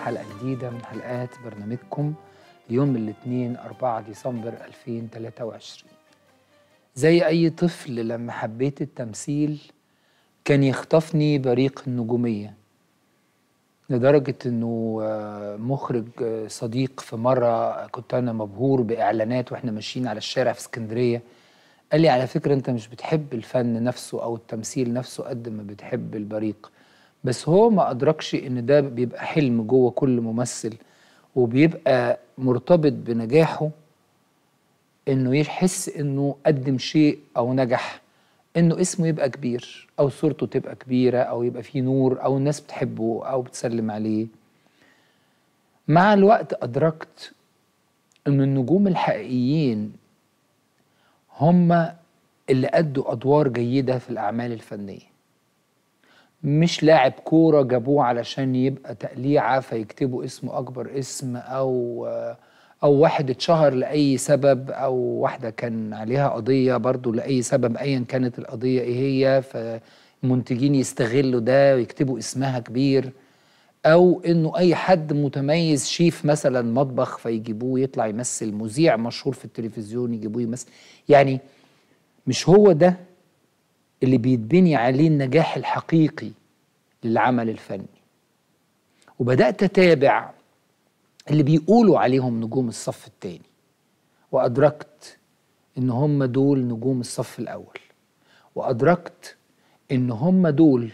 حلقة جديدة من حلقات برنامجكم يوم الاثنين 4 ديسمبر 2023 زي أي طفل لما حبيت التمثيل كان يخطفني بريق النجومية لدرجة إنه آه، مخرج آه، صديق في مرة كنت أنا مبهور بإعلانات وإحنا ماشيين على الشارع في اسكندرية قال لي على فكرة أنت مش بتحب الفن نفسه أو التمثيل نفسه قد ما بتحب البريق بس هو ما أدركش إن ده بيبقى حلم جوه كل ممثل وبيبقى مرتبط بنجاحه إنه يحس إنه قدم شيء أو نجح إنه اسمه يبقى كبير أو صورته تبقى كبيرة أو يبقى فيه نور أو الناس بتحبه أو بتسلم عليه مع الوقت أدركت إن النجوم الحقيقيين هم اللي أدوا أدوار جيدة في الأعمال الفنية مش لاعب كورة جابوه علشان يبقى تقليعة فيكتبوا اسمه أكبر اسم أو أو واحد اتشهر لأي سبب أو واحدة كان عليها قضية برضو لأي سبب أيا كانت القضية إيه هي فمنتجين يستغلوا ده ويكتبوا اسمها كبير أو إنه أي حد متميز شيف مثلا مطبخ فيجيبوه يطلع يمثل مذيع مشهور في التلفزيون يجيبوه يمثل يعني مش هو ده اللي بيتبني عليه النجاح الحقيقي للعمل الفني وبدأت أتابع اللي بيقولوا عليهم نجوم الصف الثاني وأدركت إن هم دول نجوم الصف الأول وأدركت إن هم دول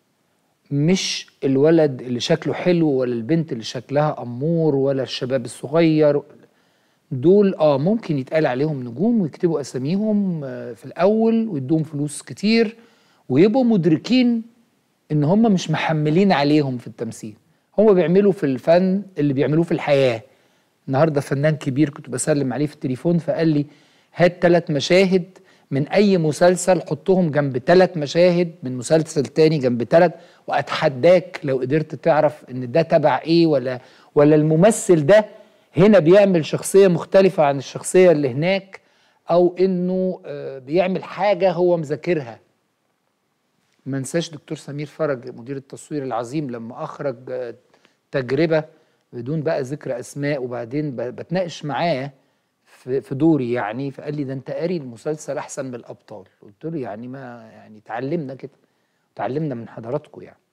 مش الولد اللي شكله حلو ولا البنت اللي شكلها أمور ولا الشباب الصغير دول اه ممكن يتقال عليهم نجوم ويكتبوا اساميهم آه، في الاول ويدوهم فلوس كتير ويبقوا مدركين ان هم مش محملين عليهم في التمثيل هم بيعملوا في الفن اللي بيعملوه في الحياه النهارده فنان كبير كنت بسلم عليه في التليفون فقال لي هات ثلاث مشاهد من اي مسلسل حطهم جنب ثلاث مشاهد من مسلسل تاني جنب ثلاث واتحداك لو قدرت تعرف ان ده تبع ايه ولا ولا الممثل ده هنا بيعمل شخصية مختلفة عن الشخصية اللي هناك أو إنه آه، بيعمل حاجة هو مذاكرها ما انساش دكتور سمير فرج مدير التصوير العظيم لما أخرج آه، تجربة بدون بقى ذكر أسماء وبعدين ب- بتناقش معاه في في دوري يعني فقال لي ده أنت قاري المسلسل أحسن من الأبطال قلت له يعني ما يعني اتعلمنا كده اتعلمنا من حضراتكم يعني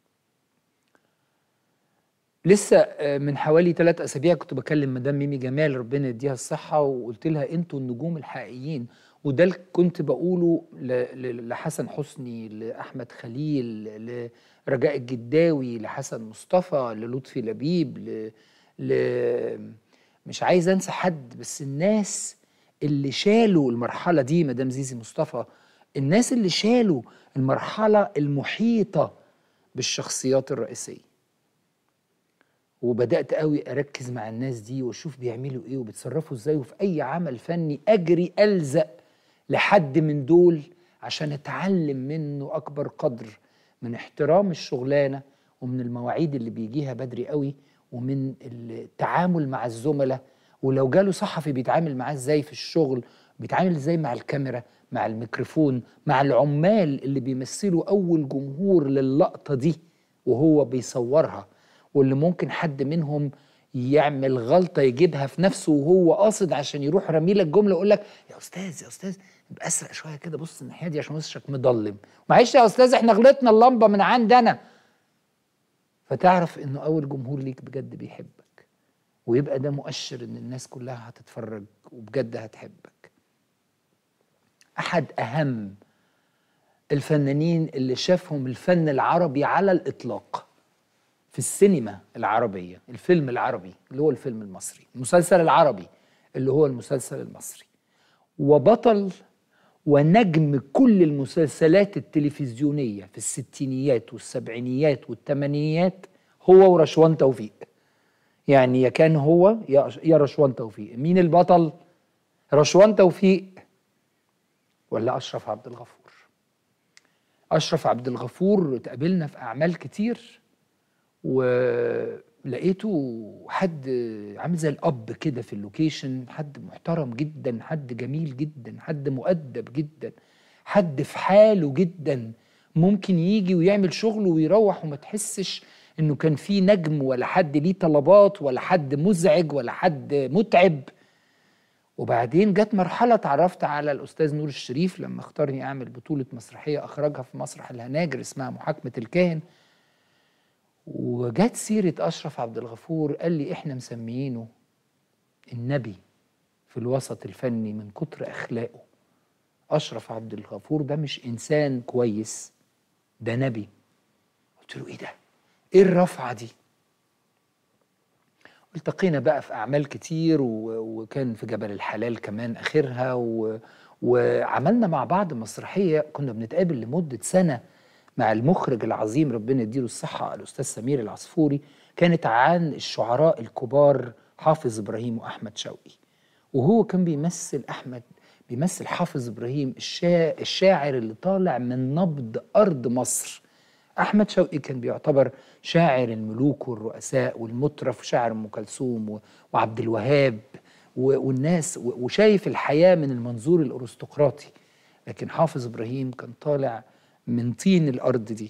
لسه آه، من حوالي ثلاث اسابيع كنت بكلم مدام ميمي جمال ربنا يديها الصحه وقلت لها انتوا النجوم الحقيقيين وده اللي كنت بقوله ل- ل- لحسن حسني لاحمد خليل لرجاء الجداوي لحسن مصطفى للطفي لبيب ل... ل... مش عايز انسى حد بس الناس اللي شالوا المرحله دي مدام زيزي مصطفى الناس اللي شالوا المرحله المحيطه بالشخصيات الرئيسيه وبدات قوي اركز مع الناس دي واشوف بيعملوا ايه وبيتصرفوا ازاي وفي اي عمل فني اجري الزق لحد من دول عشان اتعلم منه اكبر قدر من احترام الشغلانه ومن المواعيد اللي بيجيها بدري قوي ومن التعامل مع الزملاء ولو جاله صحفي بيتعامل معاه ازاي في الشغل بيتعامل ازاي مع الكاميرا مع الميكروفون مع العمال اللي بيمثلوا اول جمهور للقطه دي وهو بيصورها واللي ممكن حد منهم يعمل غلطه يجيبها في نفسه وهو قاصد عشان يروح رامي لك جمله يقول لك يا استاذ يا استاذ ابقى اسرع شويه كده بص الناحيه دي عشان وشك مضلم معلش يا استاذ احنا غلطنا اللمبه من عندنا فتعرف انه اول جمهور ليك بجد بيحبك ويبقى ده مؤشر ان الناس كلها هتتفرج وبجد هتحبك احد اهم الفنانين اللي شافهم الفن العربي على الاطلاق في السينما العربية الفيلم العربي اللي هو الفيلم المصري المسلسل العربي اللي هو المسلسل المصري وبطل ونجم كل المسلسلات التلفزيونية في الستينيات والسبعينيات والثمانينيات هو ورشوان توفيق يعني يا كان هو يا يا رشوان توفيق مين البطل رشوان توفيق ولا أشرف عبد الغفور أشرف عبد الغفور تقابلنا في أعمال كتير ولقيته حد عامل زي الاب كده في اللوكيشن حد محترم جدا حد جميل جدا حد مؤدب جدا حد في حاله جدا ممكن يجي ويعمل شغله ويروح وما تحسش انه كان في نجم ولا حد ليه طلبات ولا حد مزعج ولا حد متعب وبعدين جت مرحلة اتعرفت على الأستاذ نور الشريف لما اختارني أعمل بطولة مسرحية أخرجها في مسرح الهناجر اسمها محاكمة الكاهن وجت سيرة أشرف عبد الغفور قال لي إحنا مسميينه النبي في الوسط الفني من كتر أخلاقه أشرف عبد الغفور ده مش إنسان كويس ده نبي قلت له إيه ده؟ إيه الرفعة دي؟ التقينا بقى في أعمال كتير وكان في جبل الحلال كمان آخرها و... وعملنا مع بعض مسرحية كنا بنتقابل لمدة سنة مع المخرج العظيم ربنا يديله الصحة الأستاذ سمير العصفوري كانت عن الشعراء الكبار حافظ إبراهيم وأحمد شوقي وهو كان بيمثل أحمد بيمثل حافظ إبراهيم الشا... الشاعر اللي طالع من نبض أرض مصر أحمد شوقي كان بيعتبر شاعر الملوك والرؤساء والمطرف وشاعر أم كلثوم وعبد الوهاب والناس وشايف الحياة من المنظور الأرستقراطي لكن حافظ إبراهيم كان طالع من طين الأرض دي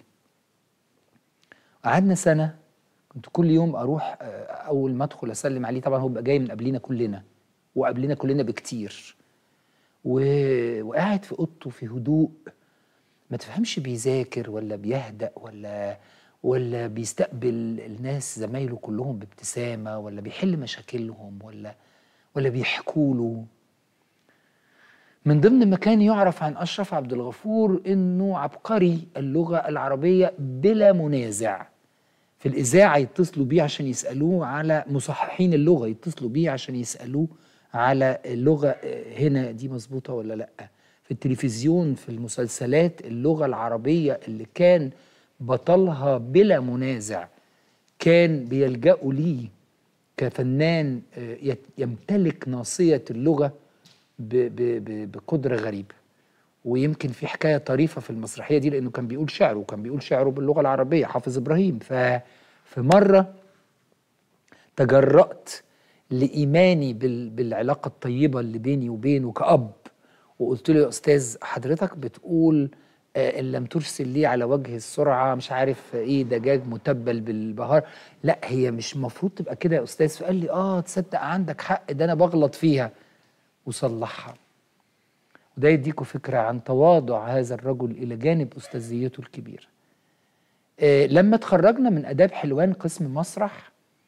قعدنا سنة كنت كل يوم أروح أول ما أدخل أسلم عليه طبعا هو بقى جاي من قبلنا كلنا وقبلنا كلنا بكتير و... وقاعد في أوضته في هدوء ما تفهمش بيذاكر ولا بيهدأ ولا ولا بيستقبل الناس زمايله كلهم بابتسامه ولا بيحل مشاكلهم ولا ولا بيحكوا له من ضمن ما كان يعرف عن اشرف عبد الغفور انه عبقري اللغه العربيه بلا منازع في الاذاعه يتصلوا بيه عشان يسالوه على مصححين اللغه يتصلوا بيه عشان يسالوه على اللغه هنا دي مظبوطه ولا لا في التلفزيون في المسلسلات اللغة العربية اللي كان بطلها بلا منازع كان بيلجأوا ليه كفنان يمتلك ناصية اللغة بقدرة غريبة ويمكن في حكاية طريفة في المسرحية دي لأنه كان بيقول شعره وكان بيقول شعره باللغة العربية حافظ إبراهيم ففي مرة تجرأت لإيماني بالعلاقة الطيبة اللي بيني وبينه كأب وقلت له يا استاذ حضرتك بتقول آه ان لم ترسل لي على وجه السرعه مش عارف ايه دجاج متبل بالبهار لا هي مش المفروض تبقى كده يا استاذ فقال لي اه تصدق عندك حق ده انا بغلط فيها وصلحها وده يديكوا فكره عن تواضع هذا الرجل الى جانب استاذيته الكبيره آه لما اتخرجنا من اداب حلوان قسم مسرح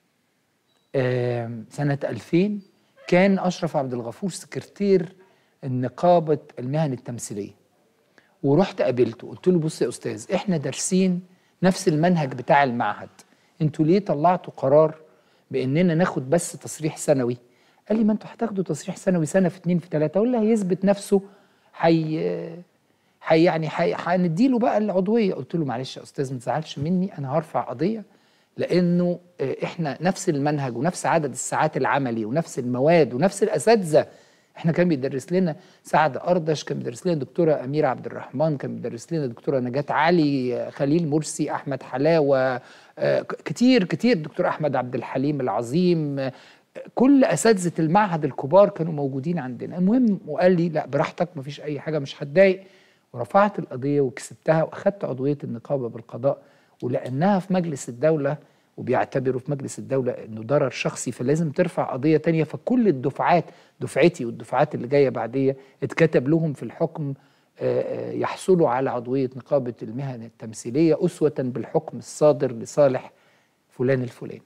آه سنه 2000 كان اشرف عبد الغفور سكرتير نقابة المهن التمثيلية ورحت قابلته قلت له بص يا أستاذ إحنا دارسين نفس المنهج بتاع المعهد انتوا ليه طلعتوا قرار باننا ناخد بس تصريح سنوي قال لي ما انتوا هتاخدوا تصريح سنوي سنه في اتنين في تلاته ولا هيثبت نفسه حي حي يعني حي هنديله بقى العضويه قلت له معلش يا استاذ ما تزعلش مني انا هرفع قضيه لانه احنا نفس المنهج ونفس عدد الساعات العملي ونفس المواد ونفس الاساتذه احنا كان بيدرس لنا سعد اردش كان بيدرس لنا دكتوره اميره عبد الرحمن كان بيدرس لنا دكتوره نجاة علي خليل مرسي احمد حلاوه كتير كتير دكتور احمد عبد الحليم العظيم كل اساتذه المعهد الكبار كانوا موجودين عندنا المهم وقال لي لا براحتك مفيش اي حاجه مش هتضايق ورفعت القضيه وكسبتها واخدت عضويه النقابه بالقضاء ولانها في مجلس الدوله وبيعتبروا في مجلس الدولة انه ضرر شخصي فلازم ترفع قضية تانية فكل الدفعات دفعتي والدفعات اللي جاية بعدية اتكتب لهم في الحكم يحصلوا على عضوية نقابة المهن التمثيلية أسوة بالحكم الصادر لصالح فلان الفلاني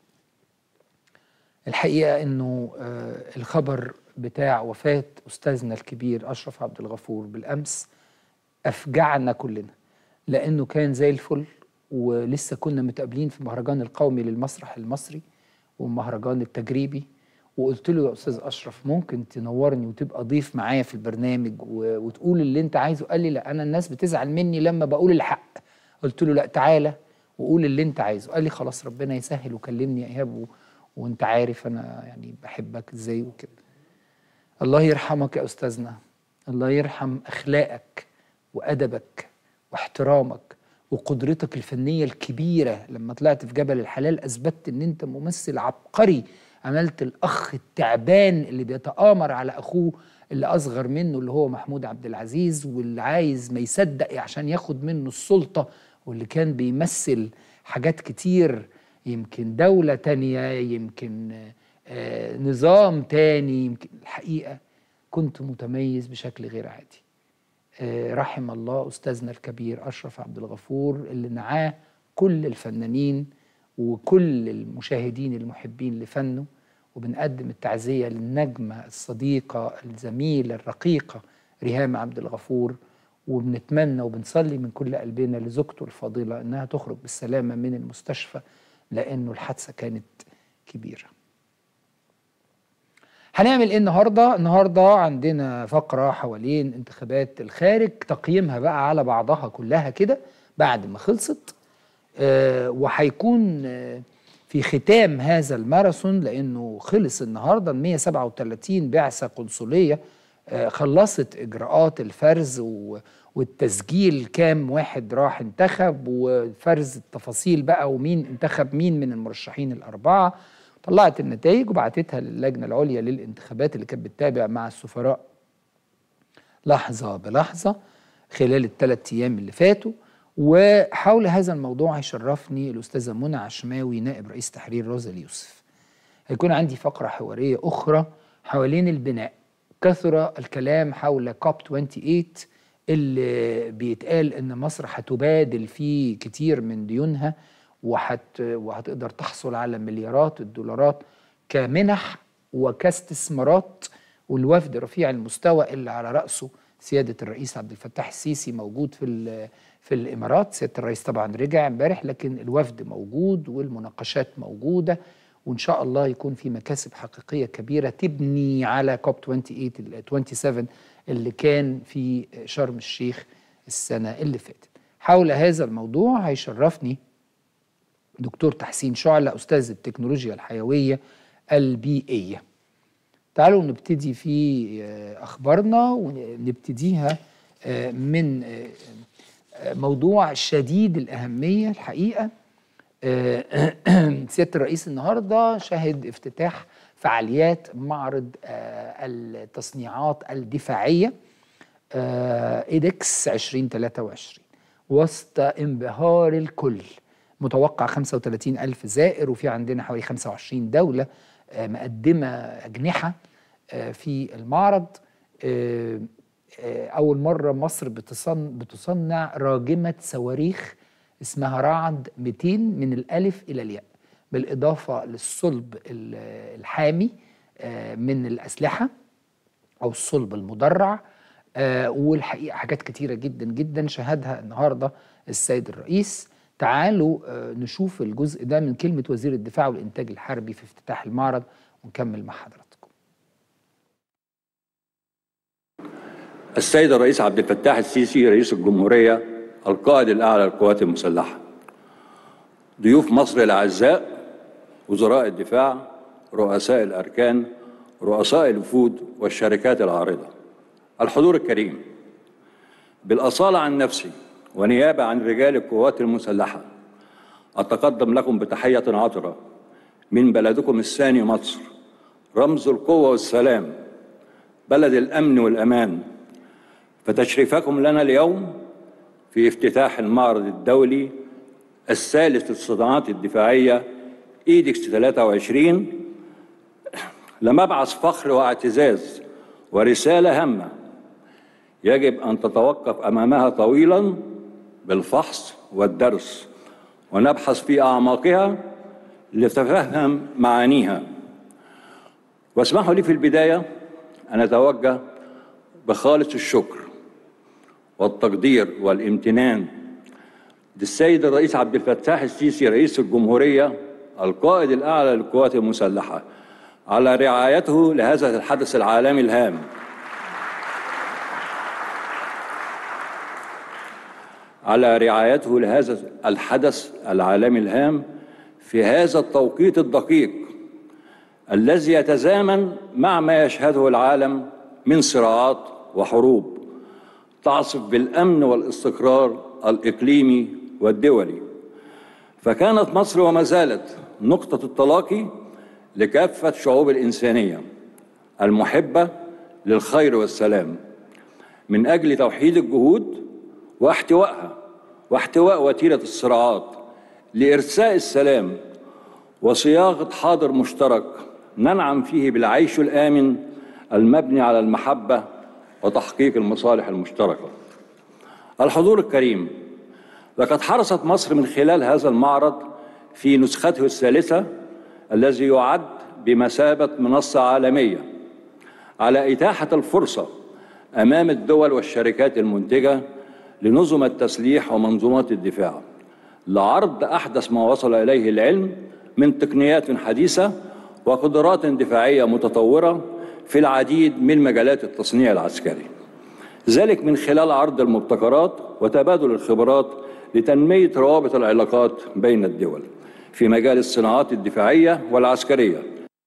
الحقيقة انه الخبر بتاع وفاة أستاذنا الكبير أشرف عبد الغفور بالأمس أفجعنا كلنا لأنه كان زي الفل ولسه كنا متقابلين في المهرجان القومي للمسرح المصري والمهرجان التجريبي وقلت له يا استاذ اشرف ممكن تنورني وتبقى ضيف معايا في البرنامج وتقول اللي انت عايزه قال لي لا انا الناس بتزعل مني لما بقول الحق قلت له لا تعالى وقول اللي انت عايزه قال لي خلاص ربنا يسهل وكلمني يا ايهاب و... وانت عارف انا يعني بحبك ازاي وكده الله يرحمك يا استاذنا الله يرحم اخلاقك وادبك واحترامك وقدرتك الفنيه الكبيره لما طلعت في جبل الحلال اثبتت ان انت ممثل عبقري عملت الاخ التعبان اللي بيتآمر على اخوه اللي اصغر منه اللي هو محمود عبد العزيز واللي عايز ما يصدق عشان ياخد منه السلطه واللي كان بيمثل حاجات كتير يمكن دولة تانية يمكن آه، نظام تاني يمكن الحقيقة كنت متميز بشكل غير عادي آه، رحم الله أستاذنا الكبير أشرف عبد الغفور اللي نعاه كل الفنانين وكل المشاهدين المحبين لفنه وبنقدم التعزية للنجمة الصديقة الزميلة الرقيقة ريهام عبد الغفور وبنتمنى وبنصلي من كل قلبنا لزوجته الفاضلة إنها تخرج بالسلامة من المستشفى لأنه الحادثة كانت كبيرة هنعمل ايه النهارده؟ النهارده عندنا فقره حوالين انتخابات الخارج تقييمها بقى على بعضها كلها كده بعد ما خلصت آه وهيكون آه في ختام هذا الماراثون لانه خلص النهارده 137 بعثه قنصليه آه خلصت اجراءات الفرز والتسجيل كام واحد راح انتخب وفرز التفاصيل بقى ومين انتخب مين من المرشحين الاربعه طلعت النتائج وبعتتها للجنه العليا للانتخابات اللي كانت بتتابع مع السفراء لحظه بلحظه خلال الثلاث ايام اللي فاتوا وحول هذا الموضوع هيشرفني الاستاذه منى عشماوي نائب رئيس تحرير روزا اليوسف هيكون عندي فقره حواريه اخرى حوالين البناء كثر الكلام حول كوب 28 اللي بيتقال ان مصر هتبادل فيه كتير من ديونها وحت وهتقدر تحصل على مليارات الدولارات كمنح وكاستثمارات والوفد رفيع المستوى اللي على راسه سياده الرئيس عبد الفتاح السيسي موجود في في الامارات سياده الرئيس طبعا رجع امبارح لكن الوفد موجود والمناقشات موجوده وان شاء الله يكون في مكاسب حقيقيه كبيره تبني على كوب 28 27 اللي كان في شرم الشيخ السنه اللي فاتت حول هذا الموضوع هيشرفني دكتور تحسين شعلة أستاذ التكنولوجيا الحيوية البيئية تعالوا نبتدي في أخبارنا ونبتديها من موضوع شديد الأهمية الحقيقة سيادة الرئيس النهاردة شهد افتتاح فعاليات معرض التصنيعات الدفاعية إيدكس 2023 وسط انبهار الكل متوقع 35 ألف زائر وفي عندنا حوالي 25 دولة مقدمة أجنحة في المعرض أول مرة مصر بتصنع راجمة صواريخ اسمها رعد 200 من الألف إلى الياء بالإضافة للصلب الحامي من الأسلحة أو الصلب المدرع والحقيقة حاجات كتيرة جدا جدا شهدها النهاردة السيد الرئيس تعالوا نشوف الجزء ده من كلمة وزير الدفاع والإنتاج الحربي في افتتاح المعرض ونكمل مع حضراتكم السيد الرئيس عبد الفتاح السيسي رئيس الجمهورية القائد الأعلى للقوات المسلحة ضيوف مصر الأعزاء وزراء الدفاع رؤساء الأركان رؤساء الوفود والشركات العارضة الحضور الكريم بالأصالة عن نفسي ونيابة عن رجال القوات المسلحة أتقدم لكم بتحية عطرة من بلدكم الثاني مصر رمز القوة والسلام بلد الأمن والأمان فتشريفكم لنا اليوم في افتتاح المعرض الدولي الثالث للصناعات الدفاعية إيدكس 23 لمبعث فخر واعتزاز ورسالة هامة يجب أن تتوقف أمامها طويلاً بالفحص والدرس ونبحث في اعماقها لنتفهم معانيها واسمحوا لي في البدايه ان اتوجه بخالص الشكر والتقدير والامتنان للسيد الرئيس عبد الفتاح السيسي رئيس الجمهوريه القائد الاعلى للقوات المسلحه على رعايته لهذا الحدث العالمي الهام على رعايته لهذا الحدث العالمي الهام في هذا التوقيت الدقيق الذي يتزامن مع ما يشهده العالم من صراعات وحروب تعصف بالامن والاستقرار الاقليمي والدولي فكانت مصر وما زالت نقطه التلاقي لكافه شعوب الانسانيه المحبه للخير والسلام من اجل توحيد الجهود واحتوائها واحتواء وتيره الصراعات لإرساء السلام وصياغة حاضر مشترك ننعم فيه بالعيش الآمن المبني على المحبة وتحقيق المصالح المشتركة الحضور الكريم لقد حرصت مصر من خلال هذا المعرض في نسخته الثالثة الذي يعد بمثابة منصة عالمية على إتاحة الفرصة أمام الدول والشركات المنتجة لنظم التسليح ومنظومات الدفاع لعرض أحدث ما وصل إليه العلم من تقنيات حديثة وقدرات دفاعية متطورة في العديد من مجالات التصنيع العسكري ذلك من خلال عرض المبتكرات وتبادل الخبرات لتنمية روابط العلاقات بين الدول في مجال الصناعات الدفاعية والعسكرية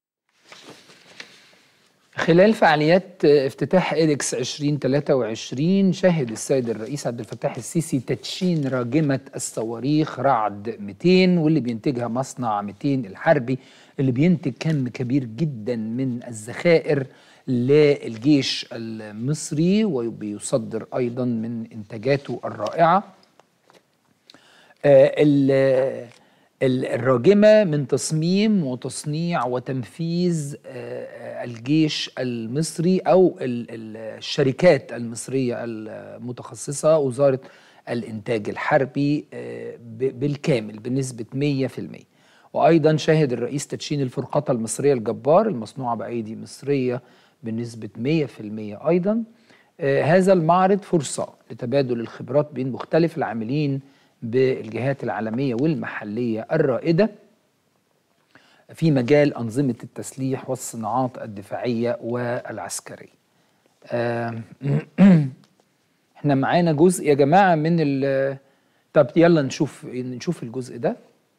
خلال فعاليات افتتاح إيدكس 2023 شهد السيد الرئيس عبد الفتاح السيسي تدشين راجمة الصواريخ رعد 200 واللي بينتجها مصنع 200 الحربي اللي بينتج كم كبير جدا من الذخائر للجيش المصري وبيصدر أيضا من إنتاجاته الرائعة آه الراجمة من تصميم وتصنيع وتنفيذ الجيش المصري أو الشركات المصرية المتخصصة وزارة الإنتاج الحربي بالكامل بنسبة 100% وأيضا شهد الرئيس تدشين الفرقاطة المصرية الجبار المصنوعة بأيدي مصرية بنسبة 100% أيضا هذا المعرض فرصة لتبادل الخبرات بين مختلف العاملين بالجهات العالمية والمحلية الرائدة في مجال أنظمة التسليح والصناعات الدفاعية والعسكرية احنا معانا جزء يا جماعة من ال طب يلا نشوف نشوف الجزء ده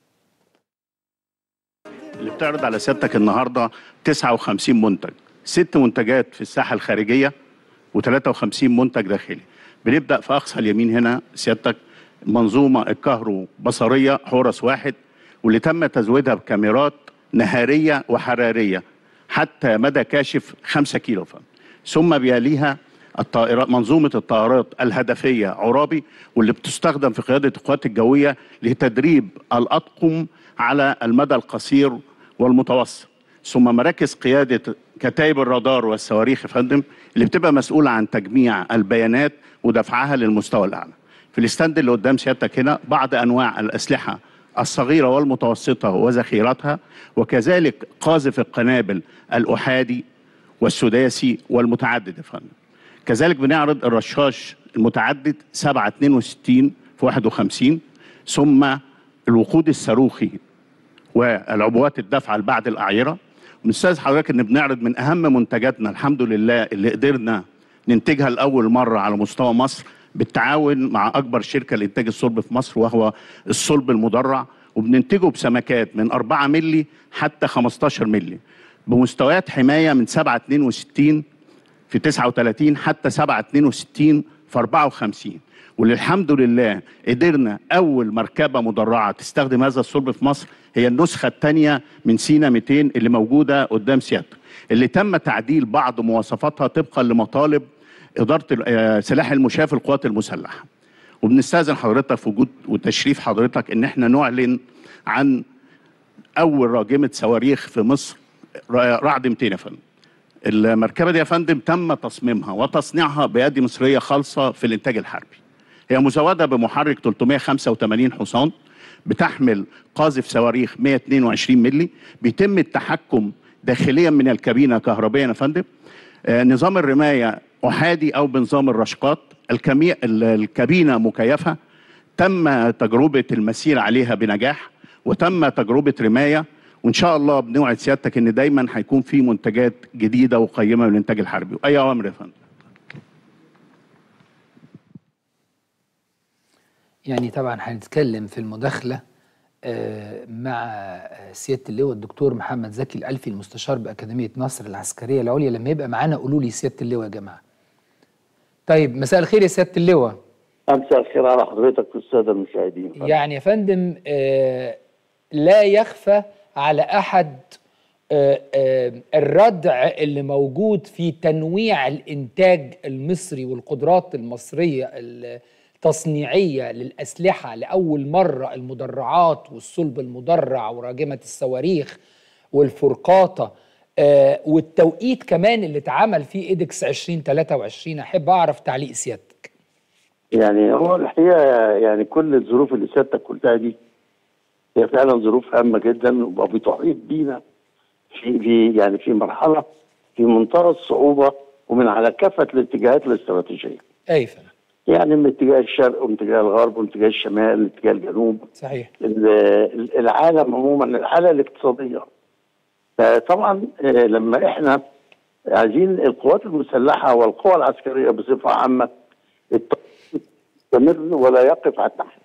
اللي بتعرض على سيادتك النهارده 59 منتج ست منتجات في الساحة الخارجية و53 منتج داخلي بنبدأ في أقصى اليمين هنا سيادتك المنظومة الكهرو-بصرية حورس واحد واللي تم تزويدها بكاميرات نهارية وحرارية حتى مدى كاشف 5 كيلو فم ثم بيليها الطائرات منظومة الطائرات الهدفية عرابي واللي بتستخدم في قيادة القوات الجوية لتدريب الأطقم على المدى القصير والمتوسط ثم مراكز قيادة كتائب الرادار والصواريخ يا فندم اللي بتبقى مسؤولة عن تجميع البيانات ودفعها للمستوى الأعلى في الاستند اللي قدام سيادتك هنا بعض انواع الاسلحه الصغيره والمتوسطه وذخيرتها وكذلك قاذف القنابل الاحادي والسداسي والمتعدد يا فندم. كذلك بنعرض الرشاش المتعدد 762 في 51 ثم الوقود الصاروخي والعبوات الدفع بعد الاعيره ونستاذ حضرتك ان بنعرض من اهم منتجاتنا الحمد لله اللي قدرنا ننتجها لاول مره على مستوى مصر بالتعاون مع اكبر شركه لانتاج الصلب في مصر وهو الصلب المدرع وبننتجه بسمكات من 4 مللي حتى 15 مللي بمستويات حمايه من 7 62 في 39 حتى 7 62 في 54 وللحمد لله قدرنا اول مركبه مدرعه تستخدم هذا الصلب في مصر هي النسخه الثانيه من سينا 200 اللي موجوده قدام سيادتك اللي تم تعديل بعض مواصفاتها طبقا لمطالب اداره سلاح المشاة في القوات المسلحه وبنستاذن حضرتك في وجود وتشريف حضرتك ان احنا نعلن عن اول راجمه صواريخ في مصر رعد 200 يا فندم المركبه دي يا فندم تم تصميمها وتصنيعها بايادي مصريه خالصه في الانتاج الحربي هي مزوده بمحرك 385 حصان بتحمل قاذف صواريخ 122 ملي بيتم التحكم داخليا من الكابينه كهربائيا يا فندم آه نظام الرمايه احادي او بنظام الرشقات الكمي... الكابينه مكيفه تم تجربه المسير عليها بنجاح وتم تجربه رمايه وان شاء الله بنوعد سيادتك ان دايما هيكون في منتجات جديده وقيمه من الانتاج الحربي اي اوامر يا فندم يعني طبعا هنتكلم في المداخله مع سياده اللواء الدكتور محمد زكي الالفي المستشار باكاديميه نصر العسكريه العليا لما يبقى معانا قولوا لي سياده اللواء يا جماعه. طيب مساء الخير يا سياده اللواء. مساء الخير على حضرتك والساده المشاهدين. يعني يا فندم لا يخفى على احد الردع اللي موجود في تنويع الانتاج المصري والقدرات المصريه تصنيعيه للاسلحه لاول مره المدرعات والصلب المدرع وراجمه الصواريخ والفرقاطه آه والتوقيت كمان اللي اتعمل فيه ايدكس 2023 احب اعرف تعليق سيادتك يعني هو الحقيقه يعني كل الظروف اللي سيادتك قلتها دي هي فعلا ظروف هامه جدا وبتحيط بينا في في يعني في مرحله في منتهى الصعوبه ومن على كافه الاتجاهات الاستراتيجيه. اي فندم يعني من اتجاه الشرق ومن اتجاه الغرب ومن اتجاه الشمال ومن اتجاه الجنوب صحيح ال- العالم عموما الحاله الاقتصاديه طبعا لما احنا عايزين القوات المسلحه والقوى العسكريه بصفه عامه يستمر ولا يقف على التحت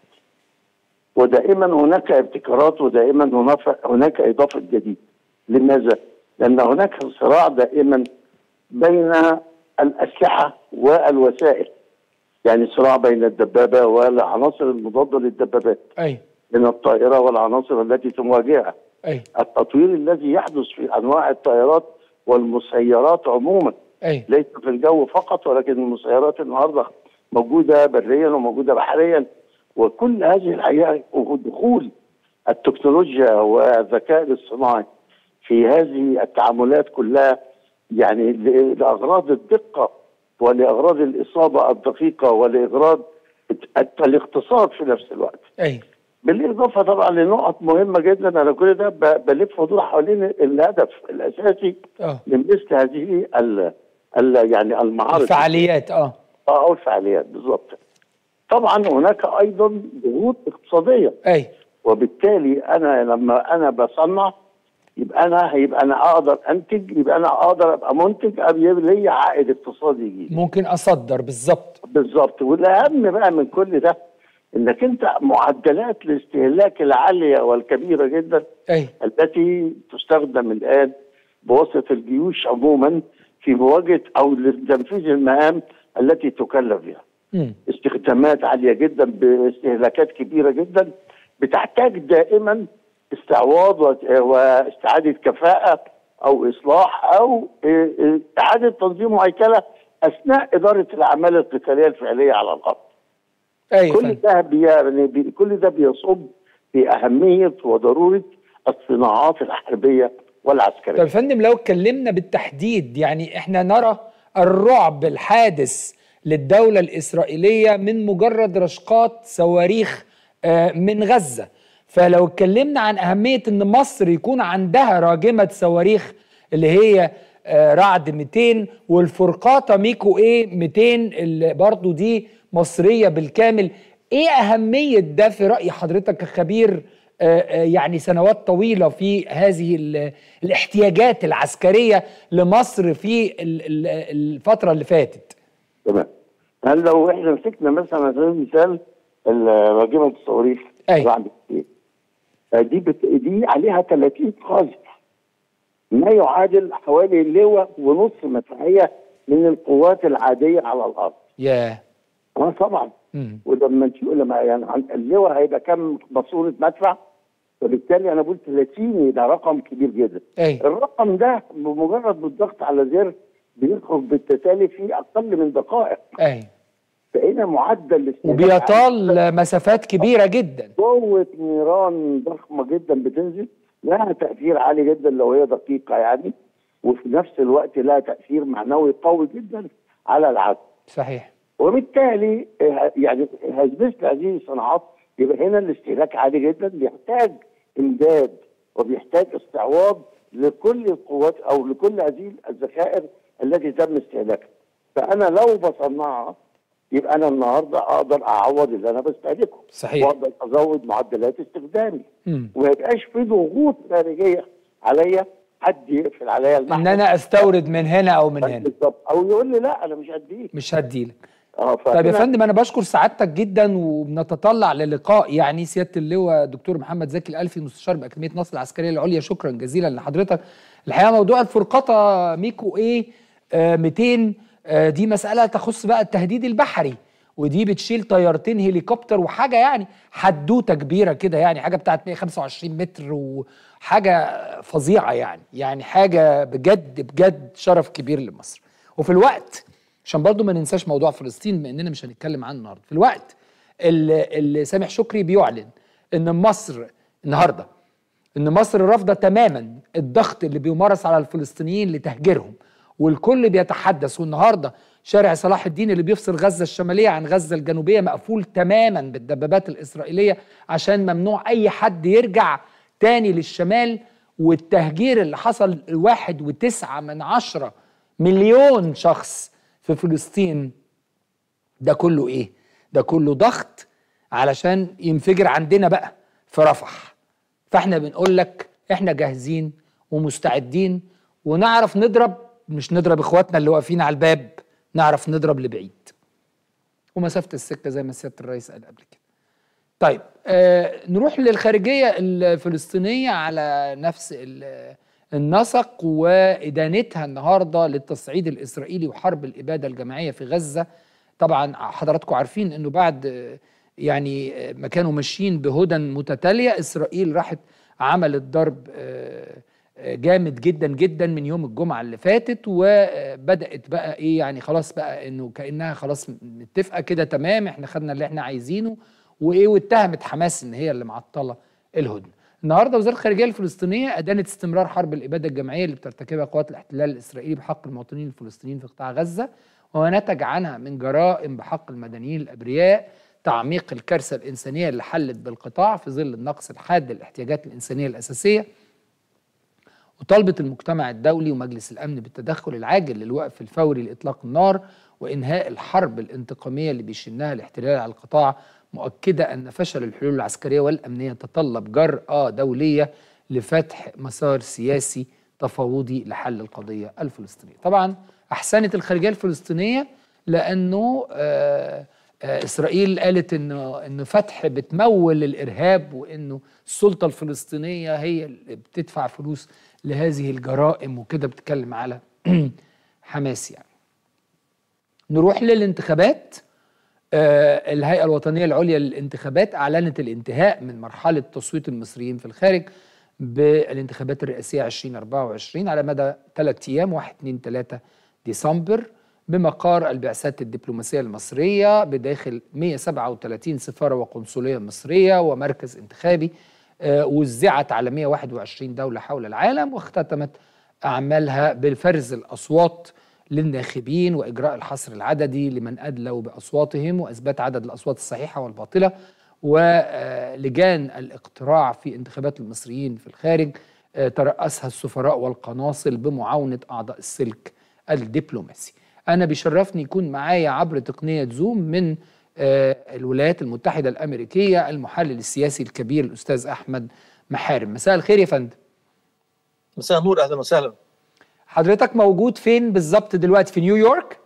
ودائما هناك ابتكارات ودائما هناك هناك اضافه جديد لماذا؟ لان هناك صراع دائما بين الاسلحه والوسائل يعني صراع بين الدبابه والعناصر المضاده للدبابات اي من الطائره والعناصر التي تواجهها اي التطوير الذي يحدث في انواع الطائرات والمسيرات عموما اي ليس في الجو فقط ولكن المسيرات النهارده موجوده بريا وموجوده بحريا وكل هذه الحقيقه ودخول التكنولوجيا والذكاء الاصطناعي في هذه التعاملات كلها يعني ل- لاغراض الدقه ولاغراض الاصابه الدقيقه ولاغراض الت- الاقتصاد في نفس الوقت. اي بالاضافه طبعا لنقط مهمه جدا انا كل ده ب- بلف ودور حوالين الهدف الاساسي اه من مثل هذه ال ال يعني المعارض الفعاليات اه اه او الفعاليات بالظبط طبعا هناك ايضا ضغوط اقتصاديه اي وبالتالي انا لما انا بصنع يبقى انا هيبقى انا اقدر انتج يبقى انا اقدر ابقى منتج ابقى ليا عائد اقتصادي يجي ممكن اصدر بالظبط بالظبط والاهم بقى من كل ده انك انت معدلات الاستهلاك العاليه والكبيره جدا اي التي تستخدم الان بواسطه الجيوش عموما في مواجهه او لتنفيذ المهام التي تكلف بها. مم. استخدامات عاليه جدا باستهلاكات كبيره جدا بتحتاج دائما استعواض و- واستعاده كفاءه او اصلاح او إيه إيه اعاده تنظيم وهيكله اثناء اداره الاعمال القتاليه الفعليه على الارض. اي كل فندم ده بي يعني بي كل ده بيصب في اهميه وضروره الصناعات الحربيه والعسكريه. طب يا فندم لو اتكلمنا بالتحديد يعني احنا نرى الرعب الحادث للدولة الإسرائيلية من مجرد رشقات صواريخ آه، من غزة فلو اتكلمنا عن أهمية أن مصر يكون عندها راجمة صواريخ اللي هي آه، رعد 200 والفرقاطة ميكو ايه 200 اللي برضو دي مصرية بالكامل ايه أهمية ده في رأي حضرتك كخبير آه، آه، يعني سنوات طويلة في هذه ال- الاحتياجات العسكرية لمصر في ال- ال- الفترة اللي فاتت تمام. هل لو احنا مسكنا مثلا على سبيل المثال ال- راجمه الصواريخ أي. بعد كتير. آه، دي بت... دي عليها 30 قاذف ما يعادل حوالي لواء ونص مدفعيه من القوات العاديه على الارض. ياه اه طبعا مم. ولما نشوف لما يعني عن اللواء هيبقى كام ماسوره مدفع فبالتالي انا بقول 30 ده رقم كبير جدا. اي الرقم ده بمجرد بالضغط على زر بيخرج بالتتالي في اقل من دقائق اي فهنا معدل الاستهلاك عالي. وبيطال مسافات كبيرة جدا قوة نيران ضخمة جدا بتنزل لها تأثير عالي جدا لو هي دقيقة يعني وفي نفس الوقت لها تأثير معنوي قوي جدا على العدو صحيح وبالتالي آه، يعني مثل هذه الصناعات يبقى هنا الاستهلاك عالي جدا بيحتاج امداد وبيحتاج استعواض لكل القوات او لكل هذه الذخائر التي تم استهلاكها فانا لو بصنعها يبقى انا النهارده اقدر اعوض اللي انا بستهلكه صحيح. واقدر ازود معدلات استخدامي مم. وما يبقاش في ضغوط خارجيه عليا حد يقفل عليا المحل ان انا استورد من هنا او من هنا بالظبط او يقول لي لا انا مش هديك مش هديلك اه طيب يا فهنا- فندم انا بشكر سعادتك جدا وبنتطلع للقاء يعني سياده اللواء دكتور محمد زكي الالفي مستشار باكاديميه مصر العسكريه العليا شكرا جزيلا لحضرتك الحقيقه موضوع الفرقاطه ميكو ايه آه 200 آه دي مساله تخص بقى التهديد البحري ودي بتشيل طيارتين هليكوبتر وحاجه يعني حدوته كبيره كده يعني حاجه بتاعت 125 متر وحاجه فظيعه يعني يعني حاجه بجد بجد شرف كبير لمصر وفي الوقت عشان برضو ما ننساش موضوع فلسطين بما اننا مش هنتكلم عنه النهارده في الوقت اللي اللي سامح شكري بيعلن ان مصر النهارده ان مصر رافضه تماما الضغط اللي بيمارس على الفلسطينيين لتهجيرهم والكل بيتحدث والنهارده شارع صلاح الدين اللي بيفصل غزه الشماليه عن غزه الجنوبيه مقفول تماما بالدبابات الاسرائيليه عشان ممنوع اي حد يرجع تاني للشمال والتهجير اللي حصل واحد وتسعة من عشرة مليون شخص في فلسطين ده كله ايه ده كله ضغط علشان ينفجر عندنا بقى في رفح فاحنا بنقول لك احنا جاهزين ومستعدين ونعرف نضرب مش نضرب اخواتنا اللي واقفين على الباب نعرف نضرب لبعيد ومسافه السكه زي ما سياده الرئيس قال قبل كده طيب آه نروح للخارجيه الفلسطينيه على نفس ال- النسق وادانتها النهارده للتصعيد الاسرائيلي وحرب الاباده الجماعيه في غزه طبعا حضراتكم عارفين انه بعد آه، يعني آه، ما كانوا ماشيين بهدى متتاليه اسرائيل راحت عملت ضرب آه، آه، جامد جدا جدا من يوم الجمعه اللي فاتت وبدات بقى ايه يعني خلاص بقى انه كانها خلاص متفقه كده تمام احنا خدنا اللي احنا عايزينه وايه واتهمت حماس ان هي اللي معطله الهدنه. النهارده وزاره الخارجيه الفلسطينيه ادانت استمرار حرب الاباده الجماعيه اللي بترتكبها قوات الاحتلال الاسرائيلي بحق المواطنين الفلسطينيين في قطاع غزه ونتج عنها من جرائم بحق المدنيين الابرياء تعميق الكارثه الانسانيه اللي حلت بالقطاع في ظل النقص الحاد للاحتياجات الانسانيه الاساسيه وطالبت المجتمع الدولي ومجلس الامن بالتدخل العاجل للوقف الفوري لاطلاق النار وانهاء الحرب الانتقاميه اللي بيشنها الاحتلال على القطاع مؤكده ان فشل الحلول العسكريه والامنيه تطلب جراه دوليه لفتح مسار سياسي تفاوضي لحل القضيه الفلسطينيه. طبعا احسنت الخارجيه الفلسطينيه لانه آه آه، اسرائيل قالت انه انه فتح بتمول الارهاب وانه السلطه الفلسطينيه هي اللي بتدفع فلوس لهذه الجرائم وكده بتتكلم على حماس يعني. نروح للانتخابات آه، الهيئه الوطنيه العليا للانتخابات اعلنت الانتهاء من مرحله تصويت المصريين في الخارج بالانتخابات الرئاسيه 2024 على مدى ثلاث ايام 1 2 3 ديسمبر بمقار البعثات الدبلوماسيه المصريه بداخل 137 سفاره وقنصليه مصريه ومركز انتخابي آه، وزعت على 121 دوله حول العالم واختتمت اعمالها بفرز الاصوات للناخبين واجراء الحصر العددي لمن ادلوا باصواتهم واثبات عدد الاصوات الصحيحه والباطله ولجان الاقتراع في انتخابات المصريين في الخارج آه، ترأسها السفراء والقناصل بمعاونه اعضاء السلك الدبلوماسي. انا بيشرفني يكون معايا عبر تقنيه زوم من آه، الولايات المتحده الامريكيه المحلل السياسي الكبير الاستاذ احمد محارم. مساء الخير يا فندم. مساء النور اهلا وسهلا حضرتك موجود فين بالظبط دلوقتي في نيويورك؟